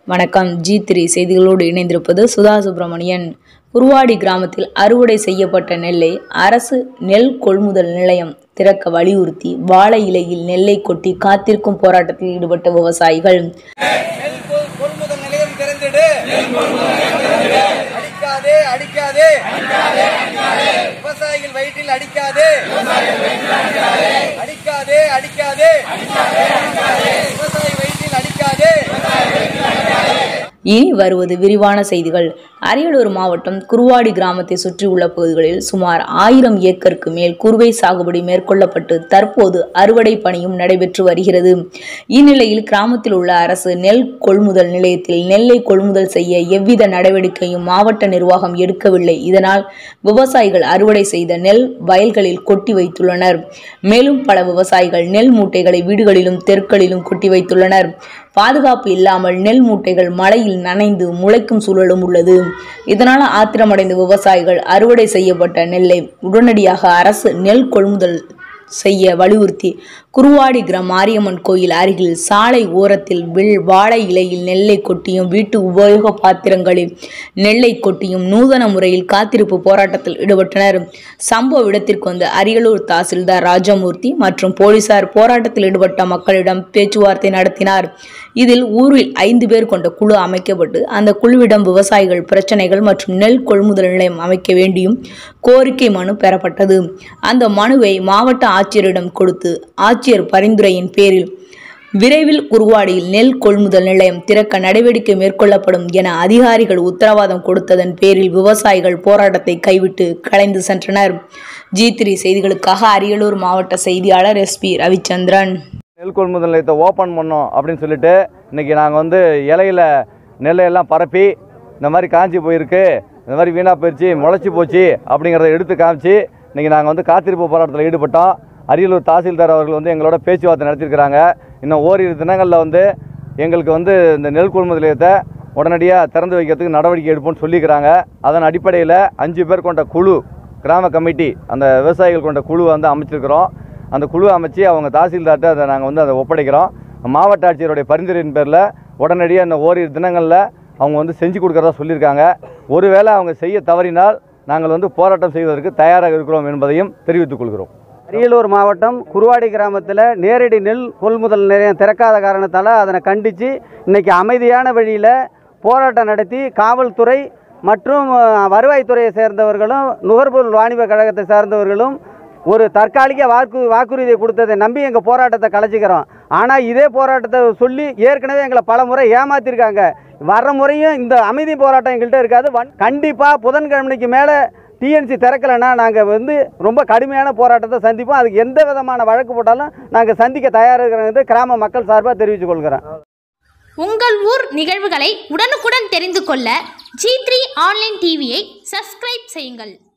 வணக்கம் G three செய்திகளோடு இணைந்திருப்பது சுதா சுப்பிரமணியன் குருவாடி கிராமத்தில் அறுவடை செய்யப்பட்ட நெல்லை அரசு நெல் கொள்முதல் நிலையம் திறக்க வலியுறுத்தி வாழை இலையில் நெல்லை கொட்டி காத்திருக்கும் போராட்டத்தில் ஈடுபட்ட விவசாயிகள் நெல் கொள்- கொள்முதல் நிலையம் திறந்திடு அடிக்காதே அடிக்காதே விவசாயிகள் வயிற்றில் அடிக்காதே அடிக்காதே அடிக்காதே விவசாயி வயிற்றில் அடிக்காதே இனி வருவது விரிவான செய்திகள் அரியலூர் மாவட்டம் குருவாடி கிராமத்தை சுற்றியுள்ள பகுதிகளில் சுமார் ஆயிரம் ஏக்கருக்கு மேல் குறுவை சாகுபடி மேற்கொள்ளப்பட்டு தற்போது அறுவடை பணியும் நடைபெற்று வருகிறது இந்நிலையில் கிராமத்தில் உள்ள அரசு நெல் கொள்முதல் நிலையத்தில் நெல்லை கொள்முதல் செய்ய எவ்வித நடவடிக்கையும் மாவட்ட நிர்வாகம் எடுக்கவில்லை இதனால் விவசாயிகள் அறுவடை செய்த நெல் வயல்களில் கொட்டி வைத்துள்ளனர் மேலும் பல விவசாயிகள் நெல் மூட்டைகளை வீடுகளிலும் தெருக்களிலும் கொட்டி வைத்துள்ளனர் பாதுகாப்பு இல்லாமல் நெல் மூட்டைகள் மழையில் நனைந்து முளைக்கும் சூழலும் உள்ளது இதனால் ஆத்திரமடைந்த விவசாயிகள் அறுவடை செய்யப்பட்ட நெல்லை உடனடியாக அரசு நெல் கொள்முதல் செய்ய வலியுறுத்தி குருவாடி கிராம் மாரியம்மன் கோயில் அருகில் சாலை ஓரத்தில் வில் வாழை இலையில் நெல்லை கொட்டியும் வீட்டு உபயோக பாத்திரங்களில் நெல்லை கொட்டியும் நூதன முறையில் காத்திருப்பு போராட்டத்தில் ஈடுபட்டனர் சம்பவ இடத்திற்கு வந்த அரியலூர் தாசில்தார் ராஜமூர்த்தி மற்றும் போலீசார் போராட்டத்தில் ஈடுபட்ட மக்களிடம் பேச்சுவார்த்தை நடத்தினார் இதில் ஊரில் ஐந்து பேர் கொண்ட குழு அமைக்கப்பட்டு அந்த குழுவிடம் விவசாயிகள் பிரச்சனைகள் மற்றும் நெல் கொள்முதல் நிலையம் அமைக்க வேண்டியும் கோரிக்கை மனு பெறப்பட்டது அந்த மனுவை மாவட்ட ஆட்சியரிடம் கொடுத்து ஆட்சியர் பரிந்துரையின் பேரில் விரைவில் குருவாடியில் நெல் கொள்முதல் நிலையம் திறக்க நடவடிக்கை மேற்கொள்ளப்படும் என அதிகாரிகள் உத்தரவாதம் கொடுத்ததன் பேரில் விவசாயிகள் போராட்டத்தை கைவிட்டு கலைந்து சென்றனர் ஜி த்ரீ செய்திகளுக்காக அரியலூர் மாவட்ட செய்தியாளர் எஸ்பி ரவிச்சந்திரன் நெல் கொள்முதல் நிலையத்தை ஓப்பன் பண்ணோம் அப்படின்னு சொல்லிட்டு இன்றைக்கி நாங்கள் வந்து இலையில நெல்லை எல்லாம் பரப்பி இந்த மாதிரி காஞ்சி போயிருக்கு இந்த மாதிரி வீணாக போயிடுச்சு முளைச்சி போச்சு அப்படிங்கிறத எடுத்து காமிச்சு இன்றைக்கி நாங்கள் வந்து காத்திருப்பு போராட்டத்தில் ஈடுபட்டோம் அரியலூர் தாசில்தார் அவர்கள் வந்து எங்களோட பேச்சுவார்த்தை நடத்தியிருக்கிறாங்க இன்னும் ஓரிரு தினங்களில் வந்து எங்களுக்கு வந்து இந்த நெல் கொள்முதல் நிலையத்தை உடனடியாக திறந்து வைக்கிறதுக்கு நடவடிக்கை எடுப்போம்னு சொல்லியிருக்கிறாங்க அதன் அடிப்படையில் அஞ்சு பேர் கொண்ட குழு கிராம கமிட்டி அந்த விவசாயிகள் கொண்ட குழு வந்து அமைச்சிருக்கிறோம் அந்த குழு அமைச்சு அவங்க தாசில்தார்ட்ட அதை நாங்கள் வந்து அதை ஒப்படைக்கிறோம் மாவட்ட ஆட்சியருடைய பரிந்துரையின் பேரில் உடனடியாக இந்த ஓரிரு தினங்களில் அவங்க வந்து செஞ்சு கொடுக்குறதா சொல்லியிருக்காங்க ஒருவேளை அவங்க செய்ய தவறினால் நாங்கள் வந்து போராட்டம் செய்வதற்கு தயாராக இருக்கிறோம் என்பதையும் தெரிவித்துக் கொள்கிறோம் அரியலூர் மாவட்டம் குருவாடி கிராமத்தில் நேரடி நெல் கொள்முதல் நிலையம் திறக்காத காரணத்தால் அதனை கண்டித்து இன்னைக்கு அமைதியான வழியில் போராட்டம் நடத்தி காவல்துறை மற்றும் அஹ், வருவாய்த்துறையை சேர்ந்தவர்களும் நுகர்பொருள் வாணிப கழகத்தை சார்ந்தவர்களும் ஒரு தற்காலிக வாக்கு வாக்குறுதியை கொடுத்ததை நம்பி எங்கள் போராட்டத்தை கலைச்சிக்கிறோம் ஆனால் இதே போராட்டத்தை சொல்லி ஏற்கனவே எங்களை பல முறை ஏமாத்திருக்காங்க வர்ற முறையும் இந்த அமைதி போராட்டம் எங்கள்கிட்ட இருக்காது வன் கண்டிப்பாக புதன்கிழமைக்கு மேலே டிஎன்சி திறக்கலைன்னா நாங்கள் வந்து ரொம்ப கடுமையான போராட்டத்தை சந்திப்போம் அதுக்கு எந்த விதமான வழக்கு போட்டாலும் நாங்கள் சந்திக்க தயாராக இருக்கிறது கிராம மக்கள் சார்பாக தெரிவித்துக் கொள்கிறேன் உங்கள் ஊர் நிகழ்வுகளை உடனுக்குடன் தெரிந்து கொள்ள ஜி த்ரீ ஆன்லைன் டிவியை சப்ஸ்கிரைப் செய்யுங்கள்